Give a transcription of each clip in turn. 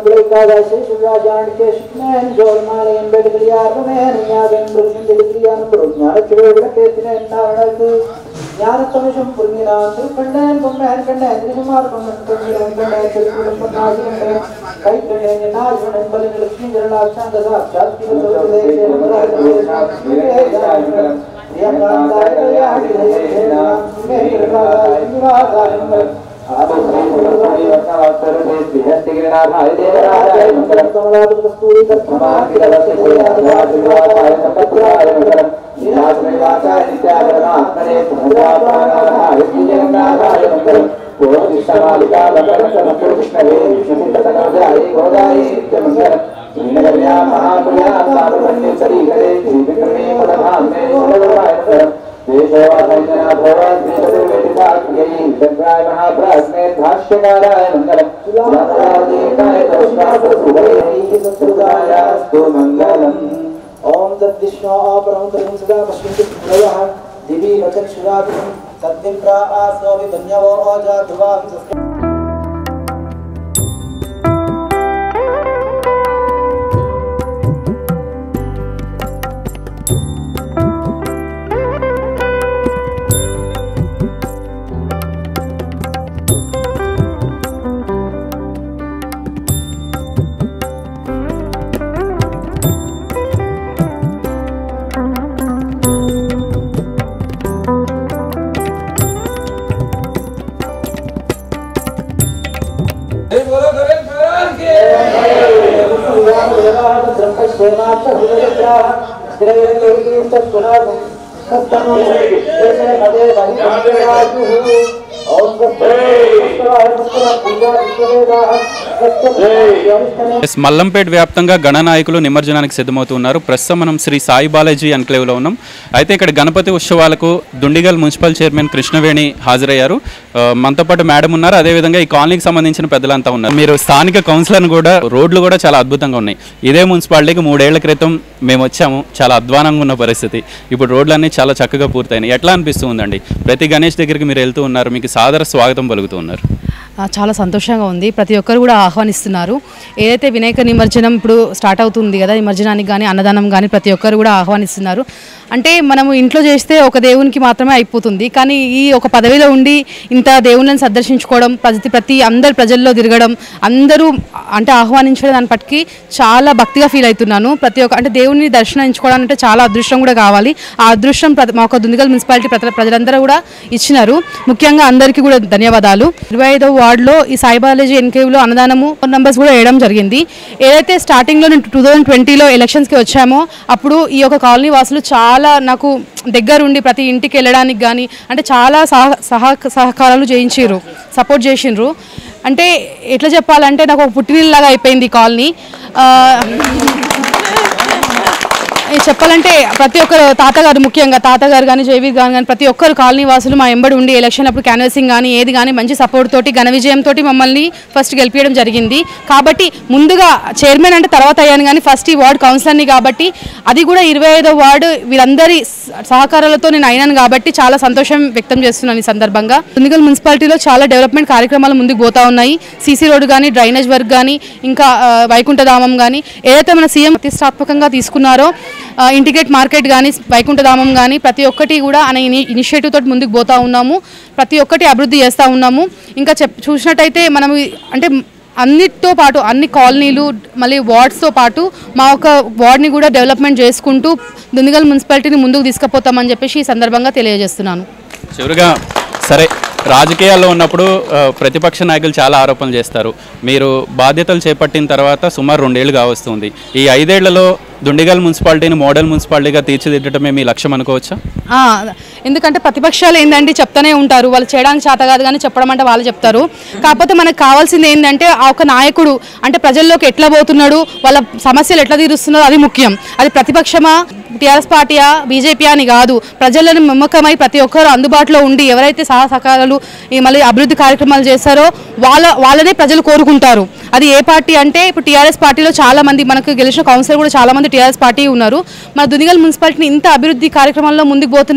ഏകാദശി ശിവരാജാണിക്കേഷൻ ജോർമാലയം ബെടുകളിയാർമേനയാകൻ മൃഗിയാൻ ജ്ഞാനത്തിലെ എന്നാവണക്ക് ജ്ഞാനത്തമശം പുണ്യനാൻ തിരുക്കണ്ണൻ പൊമ്മൻ കണ്ണൻ തിരുമാർ പൊമ്മൻ പൊന്നിയൻ കണ്ണൻ തിരുക്കുളം പൊന്നാജി കണ്ണൻ കൈ കണ്ണൻ നാജുണൻ ബലിൻ ലക്ഷ്മി ജരണാക്ഷാന്ത സാക്ഷാത് భాష్యకారాయ మంగళం మంగళం ఓం తద్దిష్ణో పరమతరం సదా పశ్యంతి ప్రవః దివి వచన్ శురాభిం తద్విప్రా ఆస్నోవి ధన్యవో ఓజా ధ్రువాం ఎస్ మల్లంపేట వ్యాప్తంగా గణనాయకులు నిమజ్జనానికి సిద్ధమవుతున్నారు ప్రస్తుతం మనం శ్రీ సాయి బాలాజీ ఎన్క్లేవ్లో ఉన్నాం అయితే ఇక్కడ గణపతి ఉత్సవాలకు దుండిగల్ మున్సిపల్ చైర్మన్ కృష్ణవేణి హాజరయ్యారు ఆ, మనతో పాటు మేడం ఉన్నారు అదేవిధంగా ఈ కాలనీకి సంబంధించిన పెద్దలంతా ఉన్నారు మీరు స్థానిక కౌన్సిలర్ని కూడా రోడ్లు కూడా చాలా అద్భుతంగా ఉన్నాయి ఇదే మున్సిపాలిటీకి మూడేళ్ల క్రితం మేము వచ్చాము చాలా అధ్వానంగా ఉన్న పరిస్థితి ఇప్పుడు రోడ్లన్నీ చాలా చక్కగా పూర్తయినాయి ఎట్లా అనిపిస్తుందండి ప్రతి గణేష్ దగ్గరికి మీరు వెళ్తూ ఉన్నారు మీకు సాదర స్వాగతం పలుకుతూ ఉన్నారు ఆ, చాలా సంతోషంగా ఉంది ప్రతి ఒక్కరు కూడా ఆహ్వానిస్తున్నారు ఏదైతే వినాయక నిమజ్జనం ఇప్పుడు స్టార్ట్ అవుతుంది కదా నిమజ్జనానికి కానీ అన్నదానం కానీ ప్రతి ఒక్కరు కూడా ఆహ్వానిస్తున్నారు అంటే మనము ఇంట్లో చేస్తే ఒక దేవునికి మాత్రమే అయిపోతుంది కానీ ఈ ఒక పదవిలో ఉండి ఇంత దేవుళ్ళని సందర్శించుకోవడం ప్రతి ప్రతి అందరు ప్రజల్లో తిరగడం అందరూ అంటే ఆహ్వానించడం దాన్ని పట్టుకి చాలా భక్తిగా ఫీల్ అవుతున్నాను ప్రతి ఒక్క అంటే దేవుని దర్శించుకోవడం అంటే చాలా అదృష్టం కూడా కావాలి ఆ అదృష్టం ప్రతి మా ఒక దుందిగల్ మున్సిపాలిటీ ప్రజ ప్రజలందరూ కూడా ఇచ్చినారు ముఖ్యంగా అందరికీ కూడా ధన్యవాదాలు ఇరవై ఐదో వార్డులో ఈ సాయిబాలాజీ ఎన్కేవ్లో అన్నదానము నంబర్స్ కూడా వేయడం జరిగింది ఏదైతే స్టార్టింగ్లో నేను టూ థౌజండ్ ట్వంటీలో ఎలక్షన్స్కి వచ్చామో అప్పుడు ఈ యొక్క కాలనీ వాసులు చాలా నాకు దగ్గరుండి ప్రతి ఇంటికి వెళ్ళడానికి కానీ అంటే చాలా సహ సహ సహకారాలు చేయించారు సపోర్ట్ చేసిండ్రు అంటే ఎట్లా చెప్పాలంటే నాకు ఒక పుట్టినిల్లాగా అయిపోయింది ఈ కాలనీ ఆ, ఇది చెప్పాలంటే ప్రతి ఒక్కరు తాతగారు ముఖ్యంగా తాతగారు కానీ జైవీర్ గారు కానీ ప్రతి ఒక్కరు కాలనీ వాసులు మా ఎంబడి ఉండి ఎలక్షన్ అప్పుడు క్యాన్వసింగ్ కానీ ఏది కానీ మంచి సపోర్ట్ తోటి ఘన విజయంతో మమ్మల్ని ఫస్ట్ గెలిపించడం జరిగింది కాబట్టి ముందుగా చైర్మన్ అంటే తర్వాత అయ్యాను కానీ ఫస్ట్ ఈ వార్డ్ కౌన్సిలర్ని కాబట్టి అది కూడా ఇరవై ఐదో వార్డు వీళ్ళందరి స- సహకారాలతో నేను అయినాను కాబట్టి చాలా సంతోషం వ్యక్తం చేస్తున్నాను ఈ సందర్భంగా తుందిగల్ మున్సిపాలిటీలో చాలా డెవలప్మెంట్ కార్యక్రమాలు ముందుకు పోతా ఉన్నాయి సీసీ రోడ్డు కానీ డ్రైనేజ్ వర్క్ కానీ ఇంకా ఆ, వైకుంఠధామం కానీ ఏదైతే మన సీఎం ప్రతిష్టాత్మకంగా తీసుకున్నారో ఆ, ఇంటిగ్రేట్ మార్కెట్ కానీ వైకుంఠధామం కానీ ప్రతి ఒక్కటి కూడా అనే ఇని ఇనిషియేటివ్ తోటి ముందుకు పోతా ఉన్నాము ప్రతి ఒక్కటి అభివృద్ధి చేస్తూ ఉన్నాము ఇంకా చెప్ చూసినట్టయితే మనం ఈ- అంటే అన్నిటితో పాటు అన్ని కాలనీలు మళ్ళీ వార్డ్స్తో పాటు మా ఒక వార్డ్ని కూడా డెవలప్మెంట్ చేసుకుంటూ దుందిగల్ మున్సిపాలిటీని ముందుకు తీసుకుపోతామని చెప్పేసి ఈ సందర్భంగా తెలియజేస్తున్నాను చివరిగా సరే రాజకీయాల్లో ఉన్నప్పుడు ఆ, ప్రతిపక్ష నాయకులు చాలా ఆరోపణలు చేస్తారు మీరు బాధ్యతలు చేపట్టిన తర్వాత సుమారు రెండేళ్లు కావస్తుంది ఈ ఐదేళ్లలో దుండిగల్ మున్సిపాలిటీని మోడల్ మున్సిపాలిటీగా తీర్చిదిద్దటమే మీ లక్ష్యం అనుకోవచ్చా ఆ, ఎందుకంటే ప్రతిపక్షాలు ఏంటంటే చెప్తానే ఉంటారు వాళ్ళు చేయడానికి చేత కాదు కానీ చెప్పడం అంటే వాళ్ళు చెప్తారు కాకపోతే మనకు కావాల్సింది ఏంటంటే ఆ ఒక నాయకుడు అంటే ప్రజల్లోకి ఎట్లా పోతున్నాడు వాళ్ళ సమస్యలు ఎట్లా తీరుస్తున్నారో అది ముఖ్యం అది ప్రతిపక్షమా టీఆర్ఎస్ పార్టీయా బీజేపీ అని కాదు ప్రజలను నమ్మకమై ప్రతి ఒక్కరు అందుబాటులో ఉండి ఎవరైతే సహా సహకారాలు ఈ మళ్ళీ అభివృద్ధి కార్యక్రమాలు చేస్తారో వాళ్ళ వాళ్ళనే ప్రజలు కోరుకుంటారు అది ఏ పార్టీ అంటే ఇప్పుడు టీఆర్ఎస్ పార్టీలో చాలా మంది మనకు గెలిచిన కౌన్సిలర్ కూడా చాలా మంది టీఆర్ఎస్ పార్టీ ఉన్నారు మన దునిగల్ మున్సిపాలిటీని ఇంత అభివృద్ధి కార్యక్రమాల్లో ముందుకు పోతున్నామంటే దానికి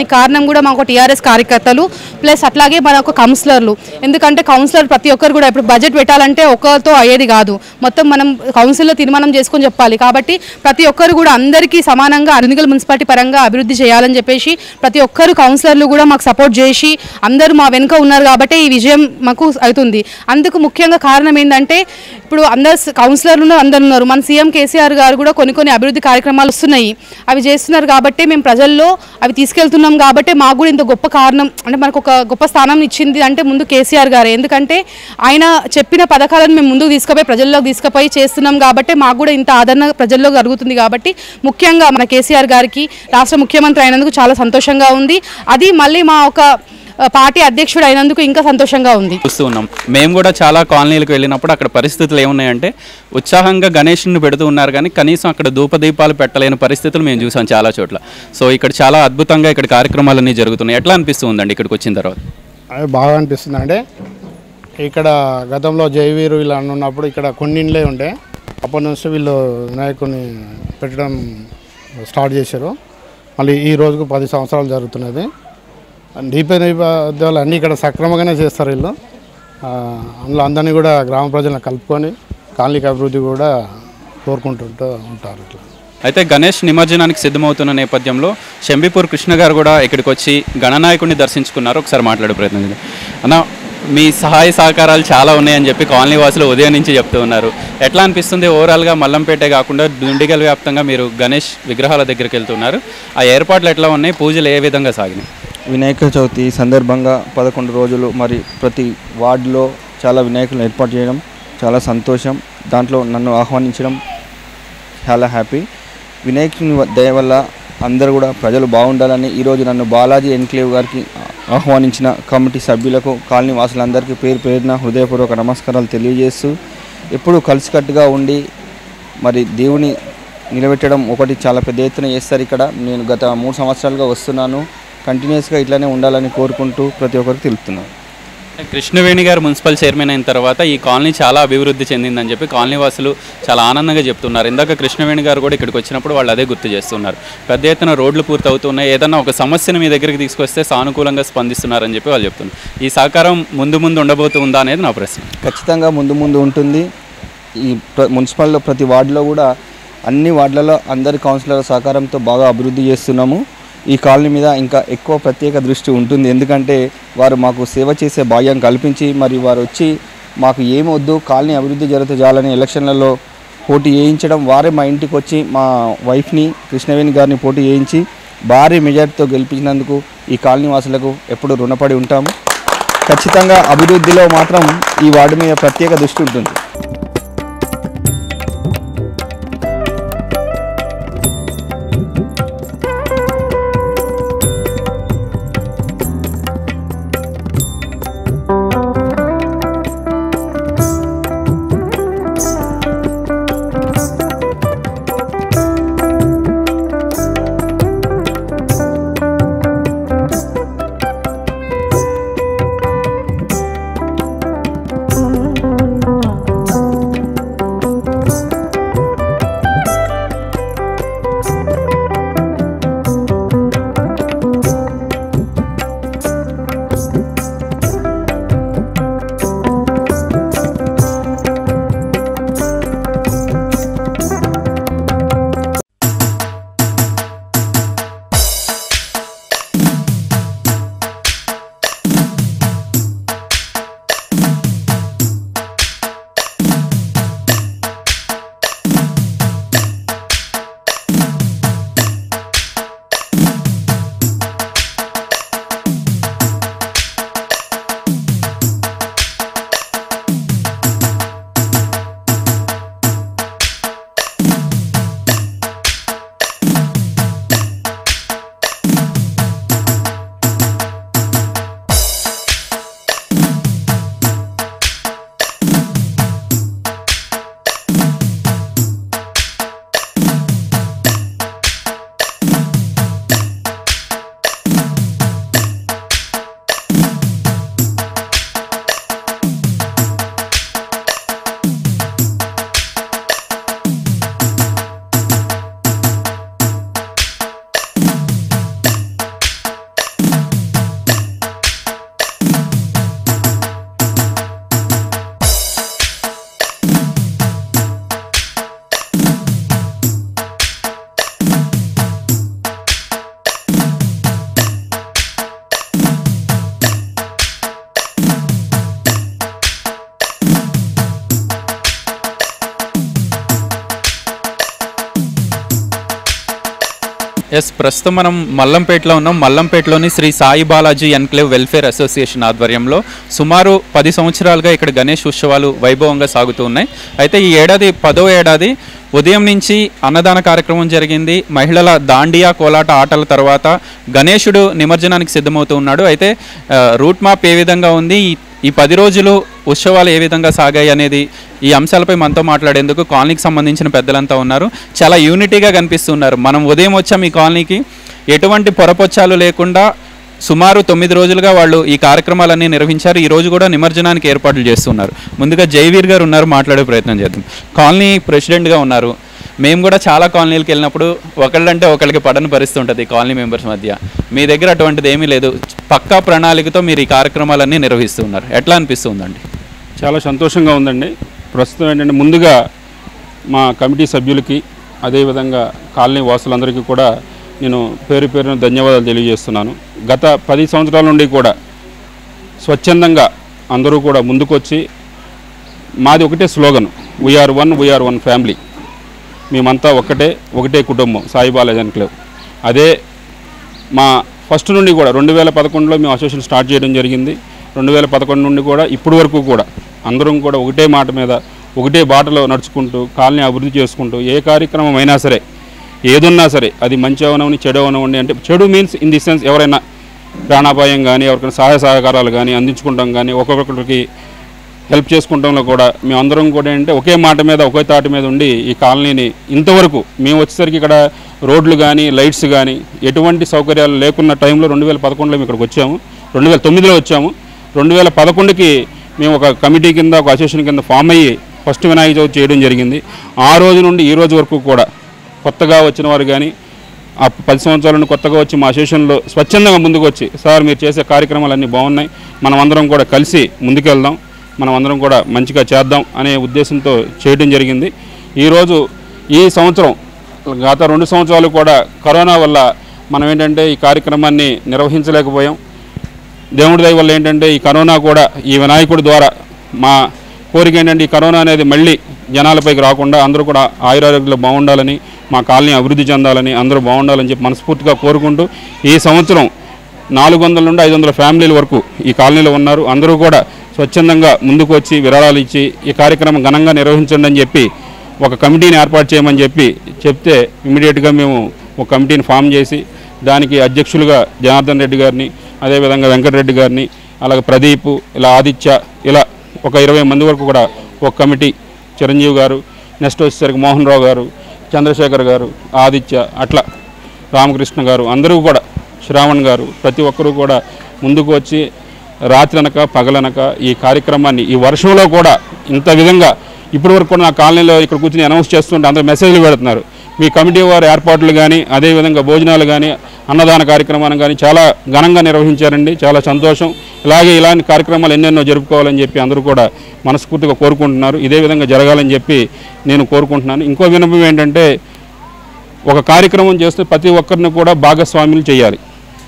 దానికి కారణం కూడా మాకు టీఆర్ఎస్ కార్యకర్తలు ప్లస్ అట్లాగే మన ఒక కౌన్సిలర్లు ఎందుకంటే కౌన్సిలర్ ప్రతి ఒక్కరు కూడా ఇప్పుడు బడ్జెట్ పెట్టాలంటే ఒకరితో అయ్యేది కాదు మొత్తం మనం కౌన్సిల్లో తీర్మానం చేసుకొని చెప్పాలి కాబట్టి ప్రతి ఒక్కరు కూడా అందరికీ సమానంగా అరునిగల్ మున్సిపాలిటీ పరంగా అభివృద్ధి చేయాలని చెప్పేసి ప్రతి ఒక్కరు కౌన్సిలర్లు కూడా మాకు సపోర్ట్ చేసి అందరూ మా వెనుక ఉన్నారు కాబట్టి ఈ విజయం మాకు అవుతుంది అందుకు ముఖ్యంగా కారణం ఏంటంటే ఇప్పుడు అందరు కౌన్సిలర్లు ఉన్నారు, అందరు ఉన్నారు మన సీఎం కేసీఆర్ గారు కూడా కొన్ని కొన్ని అభివృద్ధి కార్యక్రమాలు వస్తున్నాయి అవి చేస్తున్నారు కాబట్టి మేము ప్రజల్లో అవి తీసుకెళ్తున్నాం కాబట్టి మాకు కూడా ఇంత గొప్ప కారణం అంటే మనకు ఒక గొప్ప స్థానం ఇచ్చింది అంటే ముందు కేసీఆర్ గారే ఎందుకంటే ఆయన చెప్పిన పథకాలను మేము ముందుకు తీసుకుపోయి ప్రజల్లోకి తీసుకుపోయి చేస్తున్నాం కాబట్టి మాకు కూడా ఇంత ఆదరణ ప్రజల్లో జరుగుతుంది కాబట్టి ముఖ్యంగా మన కేసీఆర్ గారికి రాష్ట్ర ముఖ్యమంత్రి అయినందుకు చాలా సంతోషంగా ఉంది అది మళ్ళీ మా ఒక ఆ, పార్టీ అధ్యక్షుడు అయినందుకు ఇంకా సంతోషంగా ఉంది చూస్తూ ఉన్నాం మేము కూడా చాలా కాలనీలకు వెళ్ళినప్పుడు అక్కడ పరిస్థితులు ఏమున్నాయంటే ఉత్సాహంగా గణేష్ని పెడుతూ ఉన్నారు కానీ కనీసం అక్కడ ధూపదీపాలు పెట్టలేని పరిస్థితులు మేము చూసాం చాలా చోట్ల సో ఇక్కడ చాలా అద్భుతంగా ఇక్కడ కార్యక్రమాలన్నీ జరుగుతున్నాయి ఎట్లా అనిపిస్తూ ఉందండి ఇక్కడికి వచ్చిన తర్వాత అది బాగా అనిపిస్తుంది అంటే ఇక్కడ గతంలో జయవీరు వీళ్ళు అని ఉన్నప్పుడు ఇక్కడ కొన్ని ఇండ్లే ఉండే అప్పటి నుంచి వీళ్ళు వినాయకుడిని పెట్టడం స్టార్ట్ చేశారు మళ్ళీ ఈ రోజుకు పది సంవత్సరాలు జరుగుతున్నది దీప నేపథ్యాలు అన్నీ ఇక్కడ సక్రమంగానే చేస్తారు వీళ్ళు ఆ, అందులో అందరినీ కూడా గ్రామ ప్రజలను కలుపుకొని కాలనీకి అభివృద్ధి కూడా కోరుకుంటుంటూ ఉంటారు ఇట్లా అయితే గణేష్ నిమజ్జనానికి సిద్ధమవుతున్న నేపథ్యంలో శంబీపూర్ కృష్ణ గారు కూడా ఇక్కడికి వచ్చి గణనాయకుడిని దర్శించుకున్నారు ఒకసారి మాట్లాడే ప్రయత్నం చేద్దాం. అన్న మీ సహాయ సహకారాలు చాలా ఉన్నాయని చెప్పి కాలనీ వాసులు ఉదయం నుంచి చెప్తూ ఉన్నారు ఎట్లా అనిపిస్తుంది ఓవరాల్గా మల్లంపేటే కాకుండా దుండిగల్ వ్యాప్తంగా మీరు గణేష్ విగ్రహాల దగ్గరికి వెళ్తున్నారు ఆ ఏర్పాట్లు ఎట్లా ఉన్నాయి పూజలు ఏ విధంగా సాగినాయి వినాయక చవితి సందర్భంగా పదకొండు రోజులు మరి ప్రతి వార్డులో చాలా వినాయకులను ఏర్పాటు చేయడం చాలా సంతోషం దాంట్లో నన్ను ఆహ్వానించడం చాలా హ్యాపీ వినాయకుని వ- దయ వల్ల అందరూ కూడా ప్రజలు బాగుండాలని ఈరోజు నన్ను బాలాజీ ఎన్క్లేవ్ గారికి ఆహ్వానించిన కమిటీ సభ్యులకు కాలనీ వాసులందరికీ పేరు పేరున హృదయపూర్వక నమస్కారాలు తెలియజేస్తూ ఎప్పుడూ కలిసికట్టుగా ఉండి మరి దేవుని నిలబెట్టడం ఒకటి చాలా పెద్ద ఎత్తున చేస్తారు ఇక్కడ నేను గత మూడు సంవత్సరాలుగా వస్తున్నాను కంటిన్యూస్గా ఇట్లానే ఉండాలని కోరుకుంటూ ప్రతి ఒక్కరికి తెలుపుతున్నాను కృష్ణవేణి గారు మున్సిపల్ చైర్మన్ అయిన తర్వాత ఈ కాలనీ చాలా అభివృద్ధి చెందిందని చెప్పి కాలనీ వాసులు చాలా ఆనందంగా చెప్తున్నారు ఇందాక కృష్ణవేణి గారు కూడా ఇక్కడికి వచ్చినప్పుడు వాళ్ళు అదే గుర్తు చేస్తున్నారు పెద్ద ఎత్తున రోడ్లు పూర్తి అవుతున్నాయి ఏదన్నా ఒక సమస్యను మీ దగ్గరికి తీసుకొస్తే సానుకూలంగా స్పందిస్తున్నారని చెప్పి వాళ్ళు చెప్తున్నారు ఈ సహకారం ముందు ముందు ఉండబోతుందా అనేది నా ప్రశ్న ఖచ్చితంగా ముందు ముందు ఉంటుంది ఈ ప్ర మున్సిపల్లో ప్రతి వార్డులో కూడా అన్ని వార్డులలో అందరి కౌన్సిలర్ సహకారంతో బాగా అభివృద్ధి చేస్తున్నాము ఈ కాలనీ మీద ఇంకా ఎక్కువ ప్రత్యేక దృష్టి ఉంటుంది ఎందుకంటే వారు మాకు సేవ చేసే భాగ్యం కల్పించి మరి వారు వచ్చి మాకు ఏమి వద్దు కాలనీ అభివృద్ధి జరిగితే చాలని ఎలక్షన్లలో పోటీ చేయించడం వారే మా ఇంటికి వచ్చి మా వైఫ్ని కృష్ణవేణి గారిని పోటీ చేయించి భారీ మెజార్టీతో గెలిపించినందుకు ఈ కాలనీ వాసులకు ఎప్పుడు రుణపడి ఉంటాము ఖచ్చితంగా అభివృద్ధిలో మాత్రం ఈ వార్డు మీద ప్రత్యేక దృష్టి ఉంటుంది ఎస్ ప్రస్తుతం మనం మల్లంపేటలో ఉన్నాం మల్లంపేటలోని Shri Sai Balaji enclave welfare association ఆధ్వర్యంలో సుమారు పది సంవత్సరాలుగా ఇక్కడ గణేష్ ఉత్సవాలు వైభవంగా సాగుతూ ఉన్నాయి అయితే ఈ ఏడాది పదో ఏడాది ఉదయం నుంచి అన్నదాన కార్యక్రమం జరిగింది మహిళల దాండియా కోలాట ఆటల తర్వాత గణేశుడు నిమజ్జనానికి సిద్ధమవుతూ ఉన్నాడు అయితే ఆ, రూట్ మ్యాప్ ఏ విధంగా ఉంది ఈ ఈ పది రోజులు ఉత్సవాలు ఏ విధంగా సాగాయి అనేది ఈ అంశాలపై మనతో మాట్లాడేందుకు కాలనీకి సంబంధించిన పెద్దలంతా ఉన్నారు చాలా యూనిటీగా కనిపిస్తున్నారు మనం ఉదయం వచ్చాం ఈ కాలనీకి ఎటువంటి పొరపొచ్చాలు లేకుండా సుమారు తొమ్మిది రోజులుగా వాళ్ళు ఈ కార్యక్రమాలన్నీ నిర్వహించారు ఈ రోజు కూడా నిమజ్జనానికి ఏర్పాట్లు చేస్తున్నారు ముందుగా జైవీర్ గారు ఉన్నారు మాట్లాడే ప్రయత్నం చేద్దాం కాలనీ ప్రెసిడెంట్గా ఉన్నారు మేము కూడా చాలా కాలనీలకు వెళ్ళినప్పుడు ఒకళ్ళంటే ఒకళ్ళకి పడని పరిస్థితి ఉంటుంది ఈ కాలనీ మెంబర్స్ మధ్య మీ దగ్గర అటువంటిది ఏమీ లేదు పక్కా ప్రణాళికతో మీరు ఈ కార్యక్రమాలన్నీ నిర్వహిస్తున్నారు ఎట్లా అనిపిస్తుందండి చాలా సంతోషంగా ఉందండి ప్రస్తుతం ఏంటంటే ముందుగా మా కమిటీ సభ్యులకి అదేవిధంగా కాలనీ వాసులందరికీ కూడా నేను పేరు పేరున ధన్యవాదాలు తెలియజేస్తున్నాను గత పది సంవత్సరాల నుండి కూడా స్వచ్ఛందంగా అందరూ కూడా ముందుకొచ్చి మాది ఒకటే slogan we are one we are one family మేమంతా ఒక్కటే ఒకటే కుటుంబం సాయి బాలాజీ ఎన్క్లేవ్ అదే మా ఫస్ట్ నుండి కూడా రెండు వేల పదకొండులో మేము అసోసియేషన్ స్టార్ట్ చేయడం జరిగింది రెండు వేల పదకొండు నుండి కూడా ఇప్పటి వరకు కూడా అందరం కూడా ఒకటే మాట మీద ఒకటే బాటలో నడుచుకుంటూ కాలనీ అభివృద్ధి చేసుకుంటూ ఏ కార్యక్రమం అయినా సరే ఏదున్నా సరే అది మంచి అవనవని చెడు అవనవండి అంటే చెడు మీన్స్ ఇన్ ది సెన్స్ ఎవరైనా ప్రాణాపాయం కానీ ఎవరికైనా సహాయ సహకారాలు కానీ అందించుకుంటాం కానీ ఒక్కొక్కరికి హెల్ప్ చేసుకుంటాంలో కూడా మేమందరం కూడా ఏంటంటే ఒకే మాట మీద ఒకే తాటి మీద ఉండి ఈ కాలనీని ఇంతవరకు మేము వచ్చేసరికి ఇక్కడ రోడ్లు కానీ లైట్స్ కానీ ఎటువంటి సౌకర్యాలు లేకున్న టైంలో రెండు వేల పదకొండులో మేము ఇక్కడికి వచ్చాము రెండు వేల తొమ్మిదిలో వచ్చాము రెండు వేల పదకొండుకి మేము ఒక కమిటీ కింద ఒక అసోసియేషన్ కింద ఫామ్ అయ్యి ఫస్ట్ వినాయక చవితి చేయడం జరిగింది ఆ రోజు నుండి ఈ రోజు వరకు కూడా కొత్తగా వచ్చిన వారు కానీ ఆ పది సంవత్సరాల నుండి కొత్తగా వచ్చి మా అసోసియేషన్లో స్వచ్ఛందంగా ముందుకు వచ్చి సార్ మీరు చేసే కార్యక్రమాలు అన్నీ బాగున్నాయి మనం అందరం కూడా కలిసి ముందుకెళ్దాం మనం అందరం కూడా మంచిగా చేద్దాం అనే ఉద్దేశంతో చేయడం జరిగింది ఈరోజు ఈ సంవత్సరం గత రెండు సంవత్సరాలు కూడా కరోనా వల్ల మనం ఏంటంటే ఈ కార్యక్రమాన్ని నిర్వహించలేకపోయాం దేవుడి దయ వల్ల ఏంటంటే ఈ కరోనా కూడా ఈ వినాయకుడి ద్వారా మా కోరిక ఏంటంటే ఈ కరోనా అనేది మళ్ళీ జనాలపైకి రాకుండా అందరూ కూడా ఆయురారోగ్యాలు బాగుండాలని మా కాలనీ అభివృద్ధి చెందాలని అందరూ బాగుండాలని చెప్పి మనస్ఫూర్తిగా కోరుకుంటూ ఈ సంవత్సరం నాలుగు వందల నుండి ఐదు వందల ఫ్యామిలీల వరకు ఈ కాలనీలో ఉన్నారు అందరూ కూడా స్వచ్ఛందంగా ముందుకు వచ్చి విరాళాలు ఇచ్చి ఈ కార్యక్రమం ఘనంగా నిర్వహించండి అని చెప్పి ఒక కమిటీని ఏర్పాటు చేయమని చెప్పి చెప్తే ఇమీడియట్గా మేము ఒక కమిటీని ఫామ్ చేసి దానికి అధ్యక్షులుగా జనార్దన్ రెడ్డి గారిని అదేవిధంగా వెంకటరెడ్డి గారిని అలాగే ప్రదీప్ ఇలా ఆదిత్య ఇలా ఒక ఇరవై మంది వరకు కూడా ఒక కమిటీ చిరంజీవి గారు నెక్స్ట్ వచ్చేసరికి మోహన్ రావు గారు చంద్రశేఖర్ గారు ఆదిత్య అట్లా రామకృష్ణ గారు అందరూ కూడా శ్రావణ్ గారు ప్రతి ఒక్కరూ కూడా ముందుకు వచ్చి రాత్రి అనక పగలనక ఈ కార్యక్రమాన్ని ఈ వర్షంలో కూడా ఇంత విధంగా ఇప్పటి వరకు కూడా నా కాలనీలో ఇక్కడ కూర్చొని అనౌన్స్ చేస్తుంటే అందరూ మెసేజ్లు పెడుతున్నారు మీ కమిటీ వారి ఏర్పాట్లు కానీ అదేవిధంగా భోజనాలు కానీ అన్నదాన కార్యక్రమాన్ని కానీ చాలా ఘనంగా నిర్వహించారండి చాలా సంతోషం ఇలాగే ఇలాంటి కార్యక్రమాలు ఎన్నెన్నో జరుపుకోవాలని చెప్పి అందరూ కూడా మనస్ఫూర్తిగా కోరుకుంటున్నారు ఇదే విధంగా జరగాలని చెప్పి నేను కోరుకుంటున్నాను ఇంకో వినపం ఏంటంటే ఒక కార్యక్రమం చేస్తే ప్రతి ఒక్కరిని కూడా భాగస్వాములు చేయాలి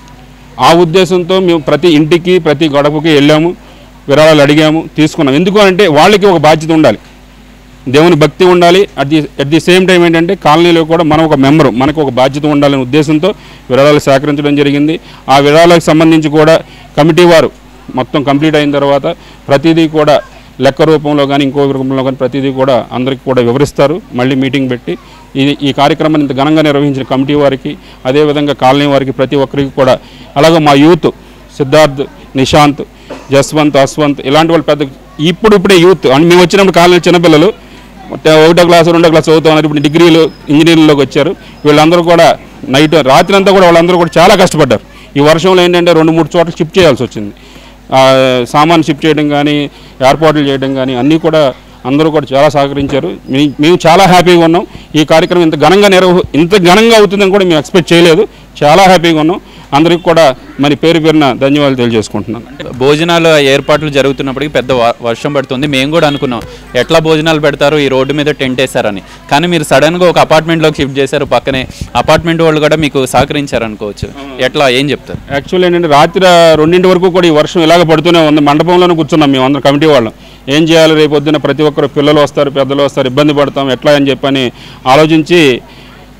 ఆ ఉద్దేశంతో మేము ప్రతి ఇంటికి ప్రతి గడపకి వెళ్ళాము విరాళాలు అడిగాము తీసుకున్నాం ఎందుకు అంటే వాళ్ళకి ఒక బాధ్యత ఉండాలి దేవుని భక్తి ఉండాలి at the at the same time ఏంటంటే కాలనీలో కూడా మనం ఒక మెంబరు మనకు ఒక బాధ్యత ఉండాలనే ఉద్దేశంతో విరాళాలు సేకరించడం జరిగింది ఆ విరాళాలకు సంబంధించి కూడా కమిటీ వారు మొత్తం కంప్లీట్ అయిన తర్వాత ప్రతిదీ కూడా లెక్క రూపంలో కానీ ఇంకో రూపంలో కానీ ప్రతిదీ కూడా అందరికీ కూడా వివరిస్తారు మళ్ళీ మీటింగ్ పెట్టి ఈ ఈ కార్యక్రమాన్ని ఇంత ఘనంగా నిర్వహించిన కమిటీ వారికి అదేవిధంగా కాలనీ వారికి ప్రతి ఒక్కరికి కూడా అలాగే మా యూత్ సిద్ధార్థ్ నిశాంత్ జస్వంత్ అస్వంత్ ఇలాంటి వాళ్ళు పెద్ద ఇప్పుడు ఇప్పుడే యూత్ అని మేము వచ్చినప్పుడు కాలనీ చిన్నపిల్లలు మొత్తం ఒకటో క్లాస్ రెండో క్లాస్ చదువుతున్నారు ఇప్పుడు డిగ్రీలు ఇంజనీరింగ్లోకి వచ్చారు వీళ్ళందరూ కూడా నైట్ రాత్రి అంతా కూడా వాళ్ళందరూ కూడా చాలా కష్టపడ్డారు ఈ వర్షంలో ఏంటంటే రెండు మూడు చోట్ల షిఫ్ట్ చేయాల్సి వచ్చింది ఆ, సామాన్ షిఫ్ట్ చేయడం కానీ ఏర్పాట్లు చేయడం కానీ అన్నీ కూడా అందరూ కూడా చాలా సహకరించారు మీ- మేము చాలా హ్యాపీగా ఉన్నాం ఈ కార్యక్రమం ఇంత ఘనంగా నిర్వ ఇంత ఘనంగా అవుతుందని కూడా మేము ఎక్స్పెక్ట్ చేయలేదు చాలా హ్యాపీగా ఉన్నాం అందరికి కూడా మరి పేరు పేరున ధన్యవాదాలు తెలియజేసుకుంటున్నాను భోజనాలు ఏర్పాట్లు జరుగుతున్నప్పటికీ పెద్ద వ- వర్షం పడుతుంది మేము కూడా అనుకున్నాం ఎట్లా భోజనాలు పెడతారు ఈ రోడ్డు మీద టెంట్ వేశారని కానీ మీరు సడన్గా ఒక అపార్ట్మెంట్లోకి షిఫ్ట్ చేశారు పక్కనే అపార్ట్మెంట్ వాళ్ళు కూడా మీకు సహకరించారు అనుకోవచ్చు ఎట్లా ఏం చెప్తారు యాక్చువల్ ఏంటంటే రాత్రి రెండింటి వరకు కూడా ఈ వర్షం ఇలాగ పడుతూనే ఉంది మండపంలోనే కూర్చున్నాం మేము అందరం కమిటీ వాళ్ళం ఏం చేయాలి రేపు పొద్దున్న ప్రతి ఒక్కరు పిల్లలు వస్తారు పెద్దలు వస్తారు ఇబ్బంది పడతాం ఎట్లా అని చెప్పని ఆలోచించి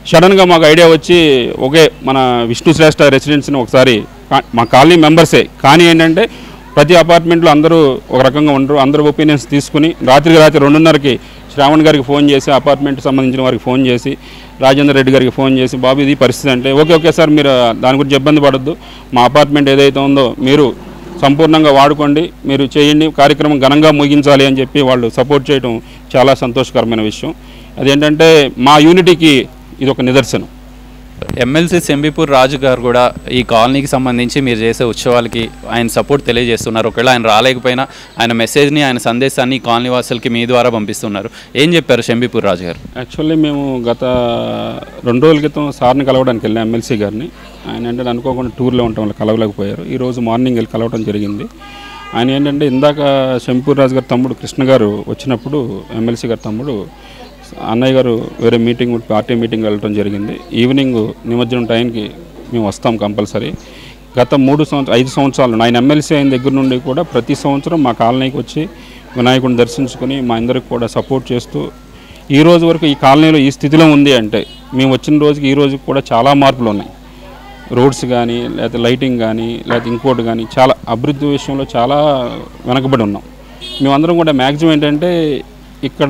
సడన్గా మాకు ఐడియా వచ్చి ఒకే మన విష్ణు శ్రేష్ఠ రెసిడెన్స్ని ఒకసారి కా- మా కాలనీ మెంబర్సే కానీ ఏంటంటే ప్రతి అపార్ట్మెంట్లో అందరూ ఒక రకంగా ఉండరు అందరూ ఒపీనియన్స్ తీసుకుని రాత్రికి రాత్రి రెండున్నరకి శ్రావణ్ గారికి ఫోన్ చేసి అపార్ట్మెంట్ సంబంధించిన వారికి ఫోన్ చేసి రాజేంద్ర రెడ్డి గారికి ఫోన్ చేసి బాబు ఇది పరిస్థితి అంటే ఓకే ఓకే సార్ మీరు దాని గురించి ఇబ్బంది పడొద్దు మా అపార్ట్మెంట్ ఏదైతే ఉందో మీరు సంపూర్ణంగా వాడుకోండి మీరు చేయండి కార్యక్రమం ఘనంగా ముగించాలి అని చెప్పి వాళ్ళు సపోర్ట్ చేయడం చాలా సంతోషకరమైన విషయం అదేంటంటే మా యూనిటీకి ఇది ఒక నిదర్శనం ఎమ్మెల్సీ సెంబిపూర్ రాజు గారు కూడా ఈ కాలనీకి సంబంధించి మీరు చేసే ఉత్సవాలకి ఆయన సపోర్ట్ తెలియజేస్తున్నారు ఒకవేళ ఆయన రాలేకపోయినా ఆయన మెసేజ్ని ఆయన సందేశాన్ని ఈ కాలనీ వాసులకి మీ ద్వారా పంపిస్తున్నారు ఏం చెప్పారు శంబిపూర్ రాజు గారు యాక్చువల్లీ మేము గత రెండు రోజుల క్రితం సార్ని కలవడానికి వెళ్ళాం ఎమ్మెల్సీ గారిని ఆయన ఏంటంటే అనుకోకుండా టూర్లో ఉండటం వల్ల కలవలేకపోయారు ఈరోజు మార్నింగ్ వెళ్ళి కలవడం జరిగింది ఆయన ఏంటంటే ఇందాక శంపూర్ రాజు గారి తమ్ముడు కృష్ణ గారు వచ్చినప్పుడు ఎమ్మెల్సీ గారి తమ్ముడు అన్నయ్య గారు వేరే మీటింగ్ పార్టీ మీటింగ్ వెళ్ళడం జరిగింది ఈవినింగ్ నిమజ్జనం టైంకి మేము వస్తాం కంపల్సరీ గత మూడు సంవత్సరం ఐదు సంవత్సరాలు ఆయన ఎమ్మెల్సీ అయిన దగ్గర నుండి కూడా ప్రతి సంవత్సరం మా కాలనీకి వచ్చి వినాయకుడిని దర్శించుకొని మా అందరికి కూడా సపోర్ట్ చేస్తూ ఈ రోజు వరకు ఈ కాలనీలో ఈ స్థితిలో ఉంది అంటే మేము వచ్చిన రోజుకి ఈ రోజుకి కూడా చాలా మార్పులు ఉన్నాయి రోడ్స్ కానీ లేకపోతే లైటింగ్ కానీ లేకపోతే ఇంకోటి కానీ చాలా అభివృద్ధి విషయంలో చాలా వెనకబడి ఉన్నాం మేమందరం కూడా మ్యాక్సిమం ఏంటంటే ఇక్కడ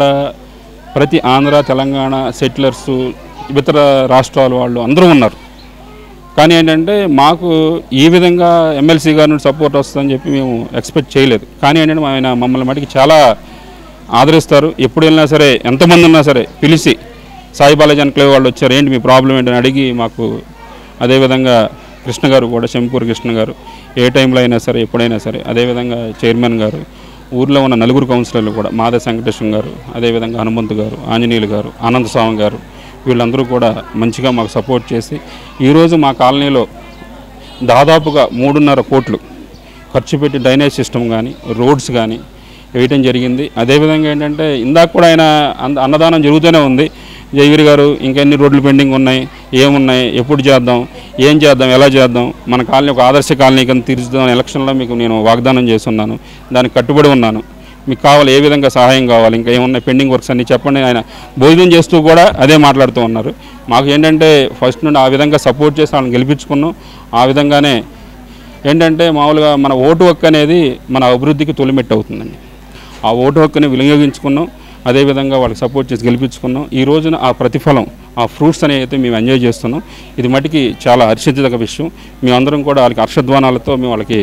ప్రతి ఆంధ్ర తెలంగాణ సెటిలర్స్ ఇతర రాష్ట్రాల వాళ్ళు అందరూ ఉన్నారు కానీ ఏంటంటే మాకు ఈ విధంగా ఎమ్మెల్సీ గారి నుండి సపోర్ట్ వస్తుందని చెప్పి మేము ఎక్స్పెక్ట్ చేయలేదు కానీ ఏంటంటే ఆయన మమ్మల్ని మటుకు చాలా ఆదరిస్తారు ఎప్పుడు వెళ్ళినా సరే ఎంతమంది ఉన్నా సరే పిలిచి సాయి బాలాజీ ఎన్క్లేవ్ వాళ్ళు వచ్చారు ఏంటి మీ ప్రాబ్లం ఏంటని అడిగి మాకు అదేవిధంగా కృష్ణ గారు కూడా శంపూర్ కృష్ణ గారు ఏ టైంలో అయినా సరే ఎప్పుడైనా సరే అదేవిధంగా చైర్మన్ గారు ఊర్లో ఉన్న నలుగురు కౌన్సిలర్లు కూడా మాదే వెంకటేశ్వరం గారు అదేవిధంగా హనుమంతు గారు ఆంజనేయులు గారు ఆనంద స్వామి గారు వీళ్ళందరూ కూడా మంచిగా మాకు సపోర్ట్ చేసి ఈరోజు మా కాలనీలో దాదాపుగా మూడున్నర కోట్లు ఖర్చు పెట్టి డ్రైనేజ్ సిస్టమ్ కానీ రోడ్స్ కానీ వేయటం జరిగింది అదేవిధంగా ఏంటంటే ఇందాక కూడా ఆయన అన్న- అన్నదానం జరుగుతూనే ఉంది జయవీర్ గారు ఇంకెన్ని రోడ్లు పెండింగ్ ఉన్నాయి ఏమున్నాయి ఎప్పుడు చేద్దాం ఏం చేద్దాం ఎలా చేద్దాం మన కాలనీ ఒక ఆదర్శ కాలనీ కింద తీర్చుదాం ఎలక్షన్లో మీకు నేను వాగ్దానం చేస్తున్నాను దానికి కట్టుబడి ఉన్నాను మీకు కావాలి ఏ విధంగా సహాయం కావాలి ఇంకా ఏమున్నాయి పెండింగ్ వర్క్స్ అన్ని చెప్పండి ఆయన భోజనం చేస్తూ కూడా అదే మాట్లాడుతూ ఉన్నారు మాకు ఏంటంటే ఫస్ట్ నుండి ఆ విధంగా సపోర్ట్ చేసి వాళ్ళని గెలిపించుకున్నాం ఆ విధంగానే ఏంటంటే మామూలుగా మన ఓటు హక్కు అనేది మన అభివృద్ధికి తొలిమెట్టు అవుతుందండి ఆ ఓటు హక్కుని వినియోగించుకున్నాం అదేవిధంగా వాళ్ళకి సపోర్ట్ చేసి గెలిపించుకున్నాం ఈ రోజున ఆ ప్రతిఫలం ఆ ఫ్రూట్స్ అనేవి అయితే మేము ఎంజాయ్ చేస్తున్నాం ఇది మటుకి చాలా హర్షించదగ్గ విషయం మేమందరం కూడా వాళ్ళకి హర్షధ్వానాలతో మేము వాళ్ళకి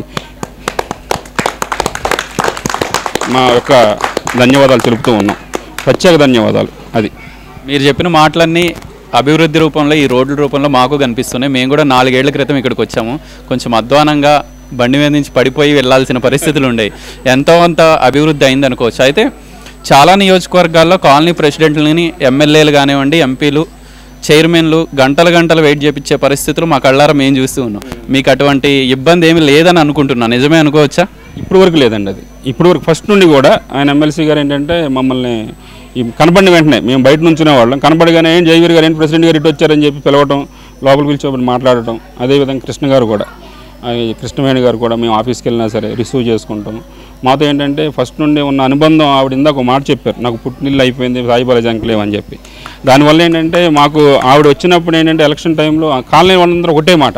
మా యొక్క ధన్యవాదాలు తెలుపుతూ ఉన్నాం ప్రత్యేక ధన్యవాదాలు అది మీరు చెప్పిన మాటలన్నీ అభివృద్ధి రూపంలో ఈ రోడ్ల రూపంలో మాకు కనిపిస్తున్నాయి మేము కూడా నాలుగేళ్ల క్రితం ఇక్కడికి వచ్చాము కొంచెం అధ్వానంగా బండి మీద నుంచి పడిపోయి వెళ్ళాల్సిన పరిస్థితులు ఉండేవి ఎంతో అంత అభివృద్ధి అయింది అనుకోవచ్చు అయితే చాలా నియోజకవర్గాల్లో కాలనీ ప్రెసిడెంట్లని ఎమ్మెల్యేలు కానివ్వండి ఎంపీలు చైర్మన్లు గంటలు గంటలు వెయిట్ చేపించే పరిస్థితులు మా కళ్ళారా మేము చూస్తూ ఉన్నాం మీకు అటువంటి ఇబ్బంది ఏమీ లేదని అనుకుంటున్నాను నిజమే అనుకోవచ్చా ఇప్పుడు వరకు లేదండి అది ఇప్పుడు వరకు ఫస్ట్ నుండి కూడా ఆయన ఎమ్మెల్సీ గారు ఏంటంటే మమ్మల్ని ఈ కనపడిన వెంటనే మేము బయట నుంచునే వాళ్ళం కనపడగానే ఏం జయవీర్ గారు ఏంటి ప్రెసిడెంట్ గారు ఇటు వచ్చారని చెప్పి పిలవటం లోపలికి పిలిచి మాట్లాడటం అదేవిధంగా కృష్ణ గారు కూడా ఆ, ఈ కృష్ణవేణి గారు కూడా మేము ఆఫీస్కి వెళ్ళినా సరే రిసీవ్ చేసుకుంటాం మాతో ఏంటంటే ఫస్ట్ నుండి ఉన్న అనుబంధం ఆవిడ ఇందాక ఒక మాట చెప్పారు నాకు పుట్టినిల్లు అయిపోయింది సాయిబాలాజీ అంకలేవ్ అని చెప్పి దానివల్ల ఏంటంటే మాకు ఆవిడ వచ్చినప్పుడు ఏంటంటే ఎలక్షన్ టైంలో ఆ కాలనీ వాళ్ళందరూ ఒకటే మాట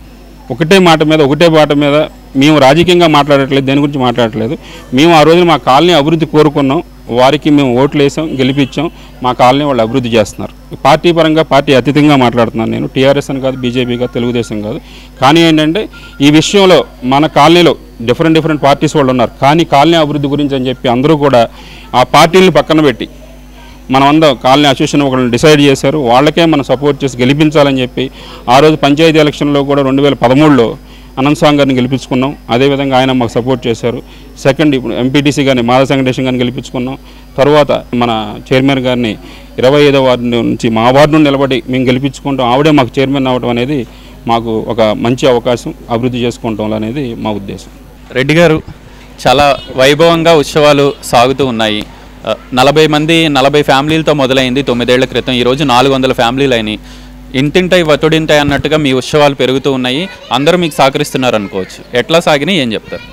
ఒకటే మాట మీద ఒకటే మాట మీద మేము రాజకీయంగా మాట్లాడట్లేదు దేని గురించి మాట్లాడట్లేదు మేము ఆ రోజు మా కాలనీ అభివృద్ధి కోరుకున్నాం వారికి మేము ఓట్లు వేసాం గెలిపించాం మా కాలనీ వాళ్ళు అభివృద్ధి చేస్తున్నారు పార్టీ పరంగా పార్టీ అతీతంగా మాట్లాడుతున్నాను నేను టీఆర్ఎస్ అని కాదు బీజేపీ కాదు తెలుగుదేశం కాదు కానీ ఏంటంటే ఈ విషయంలో మన కాలనీలో డిఫరెంట్ డిఫరెంట్ పార్టీస్ వాళ్ళు ఉన్నారు కానీ కాలనీ అభివృద్ధి గురించి అని చెప్పి అందరూ కూడా ఆ పార్టీలను పక్కన పెట్టి మనం అందరం కాలనీ అసోసియేషన్ ఒకరిని డిసైడ్ చేశారు వాళ్ళకే మనం సపోర్ట్ చేసి గెలిపించాలని చెప్పి ఆ రోజు పంచాయతీ ఎలక్షన్లో కూడా రెండు వేల పదమూడులో అనంత్ సాంగ్ గారిని గెలిపించుకున్నాం అదేవిధంగా ఆయన మాకు సపోర్ట్ చేశారు సెకండ్ ఇప్పుడు ఎంపీటీసీ గారిని మాధవ వెంకటేశం గారిని గెలిపించుకున్నాం తర్వాత మన చైర్మన్ గారిని ఇరవై ఐదో వార్డు నుంచి మా వార్డు నుండి నిలబడి మేము గెలిపించుకుంటాం ఆవిడే మాకు చైర్మన్ అవ్వడం అనేది మాకు ఒక మంచి అవకాశం అభివృద్ధి చేసుకుంటాం అనేది మా ఉద్దేశం రెడ్డి గారు చాలా వైభవంగా ఉత్సవాలు సాగుతూ ఉన్నాయి ఆ, నలభై మంది నలభై ఫ్యామిలీలతో మొదలైంది తొమ్మిదేళ్ల క్రితం ఈరోజు నాలుగు వందల ఫ్యామిలీలు అయినాయి ఇంటింటై వతుడింటై అన్నట్టుగా మీ ఉత్సవాలు పెరుగుతూ ఉన్నాయి అందరూ మీకు సహకరిస్తున్నారు అనుకోవచ్చు ఎట్లా సాగినాయి ఏం చెప్తారు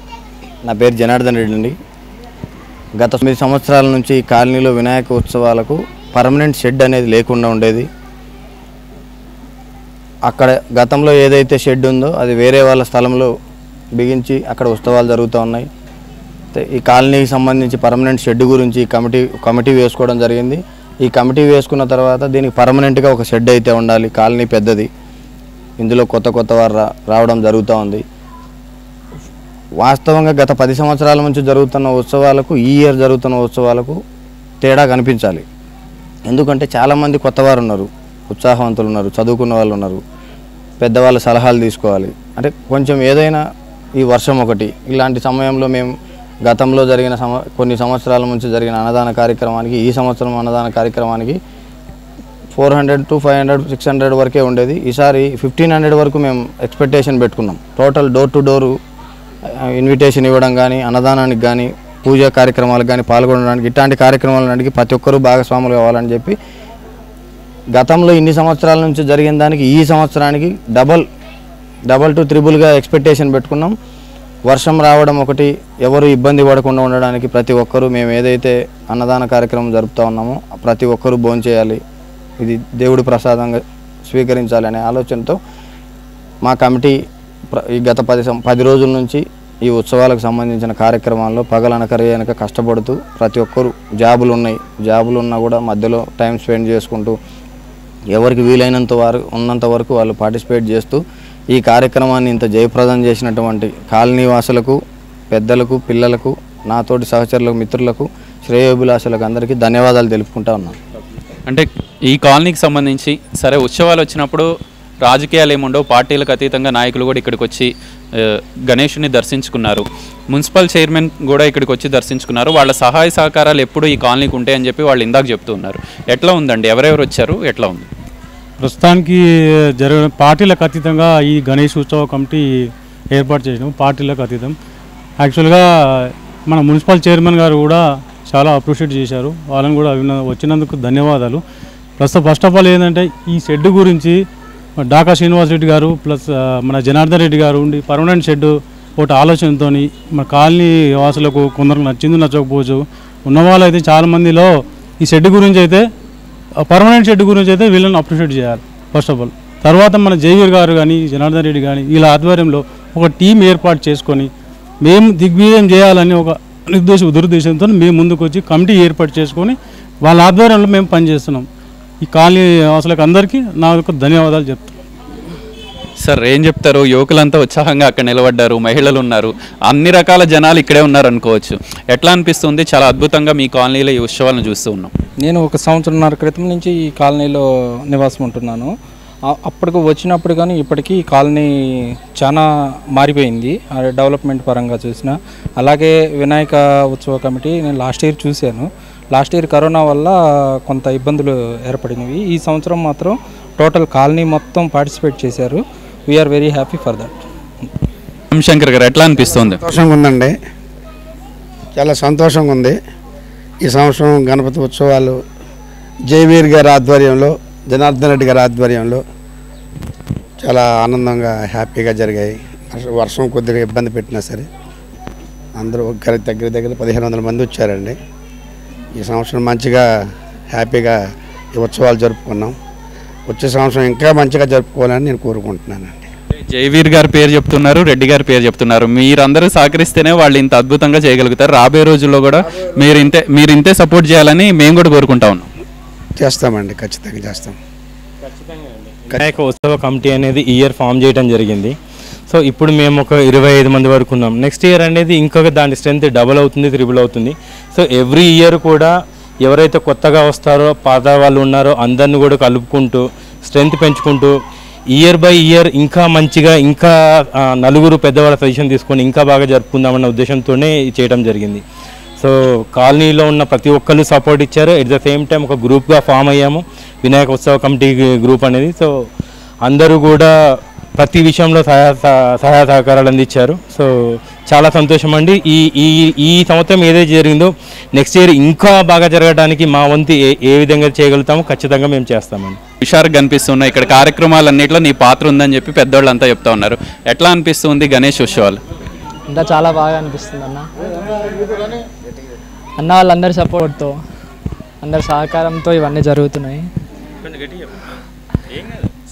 నా పేరు జనార్దన్ రెడ్డి అండి గత తొమ్మిది సంవత్సరాల నుంచి ఈ కాలనీలో వినాయక ఉత్సవాలకు పర్మనెంట్ షెడ్ అనేది లేకుండా ఉండేది అక్కడ గతంలో ఏదైతే షెడ్ ఉందో అది వేరే వాళ్ళ స్థలంలో బిగించి అక్కడ ఉత్సవాలు జరుగుతూ ఉన్నాయి అయితే ఈ కాలనీకి సంబంధించి పర్మనెంట్ షెడ్ గురించి ఈ కమిటీ కమిటీ వేసుకోవడం జరిగింది ఈ కమిటీ వేసుకున్న తర్వాత దీనికి పర్మనెంట్గా ఒక షెడ్ అయితే ఉండాలి కాలనీ పెద్దది ఇందులో కొత్త కొత్త వారు రా రావడం జరుగుతూ ఉంది వాస్తవంగా గత పది సంవత్సరాల నుంచి జరుగుతున్న ఉత్సవాలకు ఈ ఇయర్ జరుగుతున్న ఉత్సవాలకు తేడా కనిపించాలి ఎందుకంటే చాలామంది కొత్తవారు ఉన్నారు ఉత్సాహవంతులు ఉన్నారు చదువుకున్న వాళ్ళు ఉన్నారు పెద్దవాళ్ళ సలహాలు తీసుకోవాలి అంటే కొంచెం ఏదైనా ఈ వర్షం ఒకటి ఇలాంటి సమయంలో మేము గతంలో జరిగిన సమ కొన్ని సంవత్సరాల నుంచి జరిగిన అన్నదాన కార్యక్రమానికి ఈ సంవత్సరం అన్నదాన కార్యక్రమానికి four hundred to five hundred six hundred వరకే ఉండేది ఈసారి ఫిఫ్టీన్ హండ్రెడ్ వరకు మేము ఎక్స్పెక్టేషన్ పెట్టుకున్నాం total door to door invitation ఇవ్వడం కానీ అన్నదానానికి కానీ పూజా కార్యక్రమాలకు కానీ పాల్గొనడానికి ఇట్లాంటి కార్యక్రమాలన్నిటికీ ప్రతి ఒక్కరూ భాగస్వాములు కావాలని చెప్పి గతంలో ఇన్ని సంవత్సరాల నుంచి జరిగిన దానికి ఈ సంవత్సరానికి డబల్ డబల్ టు త్రిబుల్గా ఎక్స్పెక్టేషన్ పెట్టుకున్నాం వర్షం రావడం ఒకటి ఎవరు ఇబ్బంది పడకుండా ఉండడానికి ప్రతి ఒక్కరూ మేము ఏదైతే అన్నదాన కార్యక్రమం జరుపుతూ ఉన్నామో ప్రతి ఒక్కరూ భోంచేయాలి ఇది దేవుడి ప్రసాదంగా స్వీకరించాలనే ఆలోచనతో మా కమిటీ ప్ర- ఈ గత పది సం- పది రోజుల నుంచి ఈ ఉత్సవాలకు సంబంధించిన కార్యక్రమాల్లో పగలనక రేయనక కష్టపడుతూ ప్రతి ఒక్కరు జాబులు ఉన్నాయి జాబులు ఉన్నా కూడా మధ్యలో టైం స్పెండ్ చేసుకుంటూ ఎవరికి వీలైనంత వారు ఉన్నంత వరకు వాళ్ళు పార్టిసిపేట్ చేస్తూ ఈ కార్యక్రమాన్ని ఇంత జయప్రదం చేసినటువంటి కాలనీ వాసులకు పెద్దలకు పిల్లలకు నాతోటి సహచరులకు మిత్రులకు శ్రేయోభిలాషులకు అందరికీ ధన్యవాదాలు తెలుపుకుంటా ఉన్నాను అంటే ఈ కాలనీకి సంబంధించి సరే ఉత్సవాలు వచ్చినప్పుడు రాజకీయాలు ఏముండవు పార్టీలకు అతీతంగా నాయకులు కూడా ఇక్కడికి వచ్చి ఆ, గణేషుని దర్శించుకున్నారు మున్సిపల్ చైర్మన్ కూడా ఇక్కడికి వచ్చి దర్శించుకున్నారు వాళ్ళ సహాయ సహకారాలు ఎప్పుడు ఈ కాలనీకి ఉంటాయని చెప్పి వాళ్ళు ఇందాక చెప్తూ ఉన్నారు ఎట్లా ఉందండి ఎవరెవరు వచ్చారు ఎట్లా ఉంది ప్రస్తుతానికి జరిగిన పార్టీలకు అతీతంగా ఈ గణేష్ ఉత్సవ కమిటీ ఏర్పాటు చేసినాం పార్టీలకు అతీతం యాక్చువల్గా మన మున్సిపల్ చైర్మన్ గారు కూడా చాలా అప్రిషియేట్ చేశారు వాళ్ళని కూడా అభిన వచ్చినందుకు ధన్యవాదాలు ప్లస్ ఫస్ట్ ఆఫ్ ఆల్ ఏంటంటే ఈ షెడ్ గురించి డాకా శ్రీనివాస్ రెడ్డి గారు ప్లస్ ఆ, మన జనార్దన్ రెడ్డి గారు ఉండి పర్మనెంట్ షెడ్ ఒకటి ఆలోచనతో మన కాలనీ వాసులకు కొందరికి నచ్చింది నచ్చకపోవచ్చు ఉన్న వాళ్ళు అయితే చాలా మందిలో ఈ షెడ్ గురించి అయితే పర్మనెంట్ షెడ్ గురించి అయితే వీళ్ళని అప్రిషియేట్ చేయాలి ఫస్ట్ ఆఫ్ ఆల్ తర్వాత మన జైవీర్ గారు కానీ జనార్దన్ రెడ్డి కానీ వీళ్ళ ఆధ్వర్యంలో ఒక టీం ఏర్పాటు చేసుకొని మేము దిగ్విజయం చేయాలని ఒక నిర్దేశ దురుద్దేశంతో మేము ముందుకు వచ్చి కమిటీ ఏర్పాటు చేసుకొని వాళ్ళ ఆధ్వర్యంలో మేము పనిచేస్తున్నాం ఈ కాలనీ అసలు అందరికీ నా యొక్క ధన్యవాదాలు చెప్తాను సార్ ఏం చెప్తారు యువకులంతా ఉత్సాహంగా అక్కడ నిలబడ్డారు మహిళలు ఉన్నారు అన్ని రకాల జనాలు ఇక్కడే ఉన్నారు అనుకోవచ్చు ఎట్లా అనిపిస్తుంది చాలా అద్భుతంగా మీ కాలనీలో ఈ ఉత్సవాలను చూస్తూ ఉన్నాం నేను ఒక సంవత్సరంన్నర క్రితం నుంచి ఈ కాలనీలో నివాసం ఉంటున్నాను ఆ- అప్పటికి వచ్చినప్పుడు కానీ ఇప్పటికీ ఈ కాలనీ చాలా మారిపోయింది ఆ డెవలప్మెంట్ పరంగా చూసిన అలాగే వినాయక ఉత్సవ కమిటీ నేను లాస్ట్ ఇయర్ చూశాను లాస్ట్ ఇయర్ కరోనా వల్ల కొంత ఇబ్బందులు ఏర్పడినవి ఈ సంవత్సరం మాత్రం టోటల్ కాలనీ మొత్తం పార్టిసిపేట్ చేశారు we are very happy for that Shankar garu ఎట్లా అనిపిస్తుంది సంతోషంగా ఉందండి చాలా సంతోషంగా ఉంది ఈ సంవత్సరం గణపతి ఉత్సవాలు జయవీర్ గారి ఆధ్వర్యంలో జనార్దన్ రెడ్డి గారి ఆధ్వర్యంలో చాలా ఆనందంగా హ్యాపీగా జరిగాయి వర్ష- వర్షం కొద్దిగా ఇబ్బంది పెట్టినా సరే అందరూ ఒకరి దగ్గర దగ్గర పదిహేను వందల మంది వచ్చారండి ఈ సంవత్సరం మంచిగా హ్యాపీగా ఈ ఉత్సవాలు జరుపుకున్నాం వచ్చే సంవత్సరం ఇంకా మంచిగా జరుపుకోవాలని నేను కోరుకుంటున్నానండి జయవీర్ గారి పేరు చెప్తున్నారు రెడ్డి గారి పేరు చెప్తున్నారు మీరందరూ సహకరిస్తేనే వాళ్ళు ఇంత అద్భుతంగా చేయగలుగుతారు రాబోయే రోజుల్లో కూడా మీరు ఇంతే మీరు ఇంతే సపోర్ట్ చేయాలని మేము కూడా కోరుకుంటా ఉన్నాం చేస్తామండి ఖచ్చితంగా చేస్తాం వినాయక ఉత్సవ కమిటీ అనేది ఈ ఇయర్ ఫామ్ చేయడం జరిగింది సో ఇప్పుడు మేము ఒక ఇరవై ఐదు మంది వరకు ఉన్నాం నెక్స్ట్ ఇయర్ అనేది ఇంకొక దాని స్ట్రెంత్ డబుల్ అవుతుంది త్రిబుల్ అవుతుంది సో ఎవ్రీ ఇయర్ కూడా ఎవరైతే కొత్తగా వస్తారో పాత వాళ్ళు ఉన్నారో అందరిని కూడా కలుపుకుంటూ స్ట్రెంత్ పెంచుకుంటూ ఇయర్ బై ఇయర్ ఇంకా మంచిగా ఇంకా ఆ, నలుగురు పెద్దవాళ్ళ సజెషన్ తీసుకొని ఇంకా బాగా జరుపుకుందామన్న ఉద్దేశంతోనే ఇది చేయడం జరిగింది సో కాలనీలో ఉన్న ప్రతి ఒక్కరు సపోర్ట్ ఇచ్చారు ఎట్ ద సేమ్ టైం ఒక గ్రూప్గా ఫామ్ అయ్యాము వినాయక ఉత్సవ కమిటీ గ్రూప్ అనేది సో అందరూ కూడా ప్రతి విషయంలో సహాయ సహ- సహాయ సహకారాలు అందించారు సో చాలా సంతోషం అండి ఈ ఈ ఈ సంవత్సరం ఏదైతే జరిగిందో నెక్స్ట్ ఇయర్ ఇంకా బాగా జరగడానికి మా వంతు ఏ ఏ విధంగా చేయగలుగుతామో ఖచ్చితంగా మేము చేస్తామండి హుషారుగా కనిపిస్తున్నాయి ఇక్కడ కార్యక్రమాలన్నింటిలో నీ పాత్ర ఉందని చెప్పి పెద్దవాళ్ళు అంతా చెప్తా ఉన్నారు ఎట్లా అనిపిస్తుంది గణేష్ ఉత్సవాలు అంతా చాలా బాగా అనిపిస్తుంది అన్న అన్న వాళ్ళందరి సపోర్ట్తో అందరి సహకారంతో ఇవన్నీ జరుగుతున్నాయి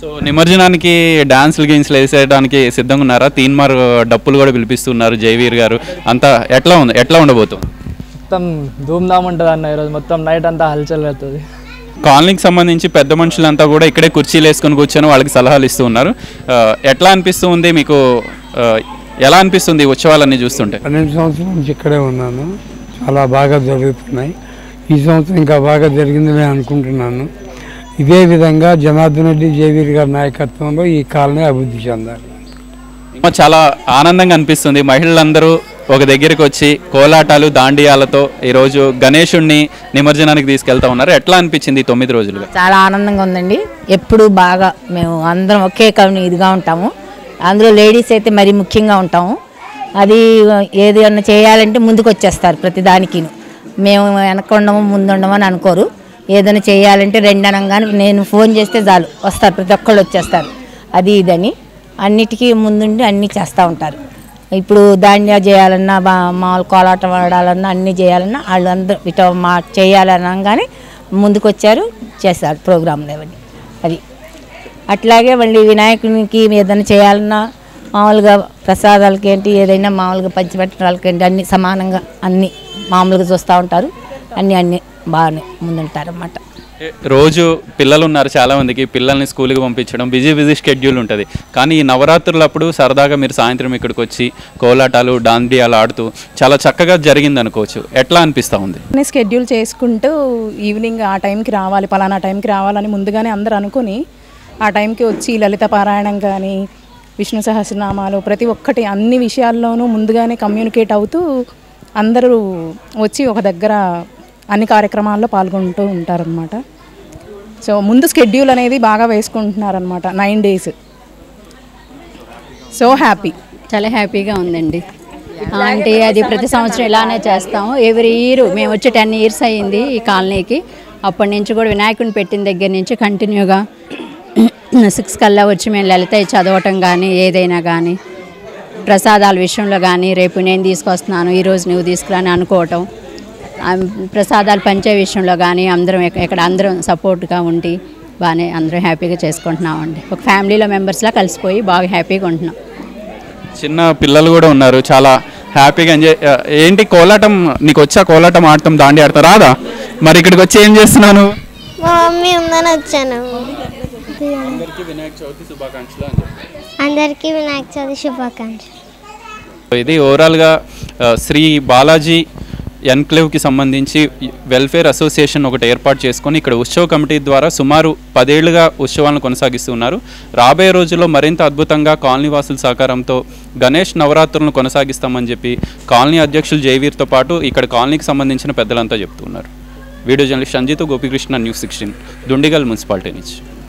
సో నిమజ్జనానికి డాన్సులు గీన్స్లు వేసేయడానికి సిద్ధంగా ఉన్నారా తీన్మార్ డప్పులు కూడా పిలిపిస్తున్నారు జయవీర్ గారు అంతా ఎట్లా ఉంది ఎట్లా ఉండబోతుంది మొత్తం ధూమ్ధామ్ ఉంటుంది అన్న ఈరోజు మొత్తం నైట్ అంతా హల్చల్ అవుతుంది కాలనీకి సంబంధించి పెద్ద మనుషులంతా కూడా ఇక్కడే కుర్చీలు వేసుకొని కూర్చొని వాళ్ళకి సలహాలు ఇస్తూ ఉన్నారు ఆ, ఎట్లా అనిపిస్తుంది మీకు ఆ, ఎలా అనిపిస్తుంది ఈ ఉత్సవాలన్నీ చూస్తుంటే పన్నెండు సంవత్సరాల నుంచి ఇక్కడే ఉన్నాను చాలా బాగా జరుగుతున్నాయి ఈ సంవత్సరం ఇంకా బాగా జరిగింది నేను అనుకుంటున్నాను ఇదే విధంగా జనార్దన్ రెడ్డి జేవీర్ గారి నాయకత్వంలో ఈ కాలనీ అభివృద్ధి చెందాలి చాలా ఆనందంగా అనిపిస్తుంది మహిళలందరూ ఒక దగ్గరికి వచ్చి కోలాటాలు దాండియాలతో ఈరోజు గణేశుణ్ణి నిమజ్జనానికి తీసుకెళ్తా ఉన్నారు ఎట్లా అనిపించింది ఈ తొమ్మిది రోజులుగా చాలా ఆనందంగా ఉందండి ఎప్పుడు బాగా మేము అందరం ఒకే కవి ఇదిగా ఉంటాము అందులో లేడీస్ అయితే మరీ ముఖ్యంగా ఉంటాము అది ఏదైనా చేయాలంటే ముందుకు వచ్చేస్తారు ప్రతి దానికి మేము వెనక ఉండము ముందు ఉండము అని అనుకోరు ఏదైనా చేయాలంటే రెండు అనగానే నేను ఫోన్ చేస్తే చాలు వస్తారు ప్రతి ఒక్కళ్ళు వచ్చేస్తారు అది ఇదని అన్నిటికీ ముందుండి అన్నీ చేస్తూ ఉంటారు ఇప్పుడు దాండియా చేయాలన్నా బా మామూలు కోలాటం ఆడాలన్నా అన్నీ చేయాలన్నా వాళ్ళు అందరూ ఇట మా చేయాలనగానే ముందుకు వచ్చారు చేస్తారు ప్రోగ్రాంలు అవన్నీ అది అట్లాగే మళ్ళీ వినాయకునికి ఏదైనా చేయాలన్నా మామూలుగా ప్రసాదాలకి ఏంటి ఏదైనా మామూలుగా పంచిపెట్టడానికి ఏంటి అన్ని సమానంగా అన్ని మామూలుగా చూస్తూ ఉంటారు అన్నీ అన్నీ బాగానే ముందుంటారన్నమాట రోజు పిల్లలు ఉన్నారు చాలా మందికి పిల్లల్ని స్కూల్కి పంపించడం బిజీ బిజీ షెడ్యూల్ ఉంటుంది కానీ ఈ నవరాత్రులప్పుడు సరదాగా మీరు సాయంత్రం ఇక్కడికి వచ్చి కోలాటాలు డాండియాలు ఆడుతూ చాలా చక్కగా జరిగింది అనుకోవచ్చు ఎట్లా అనిపిస్తూ ఉంది అన్నీ స్కెడ్యూల్ చేసుకుంటూ ఈవినింగ్ ఆ టైంకి రావాలి పలానా టైంకి రావాలని ముందుగానే అందరూ అనుకుని ఆ టైంకి వచ్చి లలిత పారాయణం కానీ విష్ణు సహస్రనామాలు ప్రతి ఒక్కటి అన్ని విషయాల్లోనూ ముందుగానే కమ్యూనికేట్ అవుతూ అందరూ వచ్చి ఒక దగ్గర అన్ని కార్యక్రమాల్లో పాల్గొంటూ ఉంటారనమాట సో ముందు స్కెడ్యూల్ అనేది బాగా వేసుకుంటున్నారనమాట నైన్ డేస్ సో హ్యాపీ చాలా హ్యాపీగా ఉందండి అంటే అది ప్రతి సంవత్సరం ఇలానే చేస్తాము ఎవ్రీ ఇయర్ మేము వచ్చి టెన్ ఇయర్స్ అయ్యింది ఈ కాలనీకి అప్పటి నుంచి కూడా వినాయకుడిని పెట్టిన దగ్గర నుంచి కంటిన్యూగా సిక్స్ కల్లా వచ్చి మేము లలిత చదవటం కానీ ఏదైనా కానీ ప్రసాదాల విషయంలో కానీ రేపు నేను తీసుకొస్తున్నాను ఈరోజు నువ్వు తీసుకురాని అనుకోవటం ఆ, ప్రసాదాలు పంచే విషయంలో కానీ అందరం ఎక్క- ఇక్కడ అందరం సపోర్ట్గా ఉండి బాగానే అందరం హ్యాపీగా చేసుకుంటున్నామండి ఒక ఫ్యామిలీలో మెంబర్స్లా కలిసిపోయి బాగా హ్యాపీగా ఉంటున్నాం చిన్న పిల్లలు కూడా ఉన్నారు చాలా హ్యాపీగా ఎంజాయ్ ఆ, ఏంటి కోలాటం నీకు వచ్చా కోలాటం ఆడతాం దాండి ఆడతాం రాదా మరి ఇక్కడికి వచ్చి ఏం చేస్తున్నాను మా మమ్మీ ఉందని వచ్చాను వినాయక చవితి శుభాకాంక్షలు అందరికీ వినాయక చవితి శుభాకాంక్షలు ఇది ఓవరాల్గా ఆ, శ్రీ బాలాజీ ఎన్క్లేవ్కి సంబంధించి వెల్ఫేర్ అసోసియేషన్ ఒకటి ఏర్పాటు చేసుకొని ఇక్కడ ఉత్సవ కమిటీ ద్వారా సుమారు పదేళ్లుగా ఉత్సవాలను కొనసాగిస్తున్నారు రాబోయే రోజుల్లో మరింత అద్భుతంగా కాలనీ వాసుల సహకారంతో గణేష్ నవరాత్రులను కొనసాగిస్తామని చెప్పి కాలనీ అధ్యక్షులు జయవీర్తో పాటు ఇక్కడ కాలనీకి సంబంధించిన పెద్దలంతా చెప్తున్నారు video journalist Sanjeet Gopikrishna news sixteen Dundigal municipality నుంచి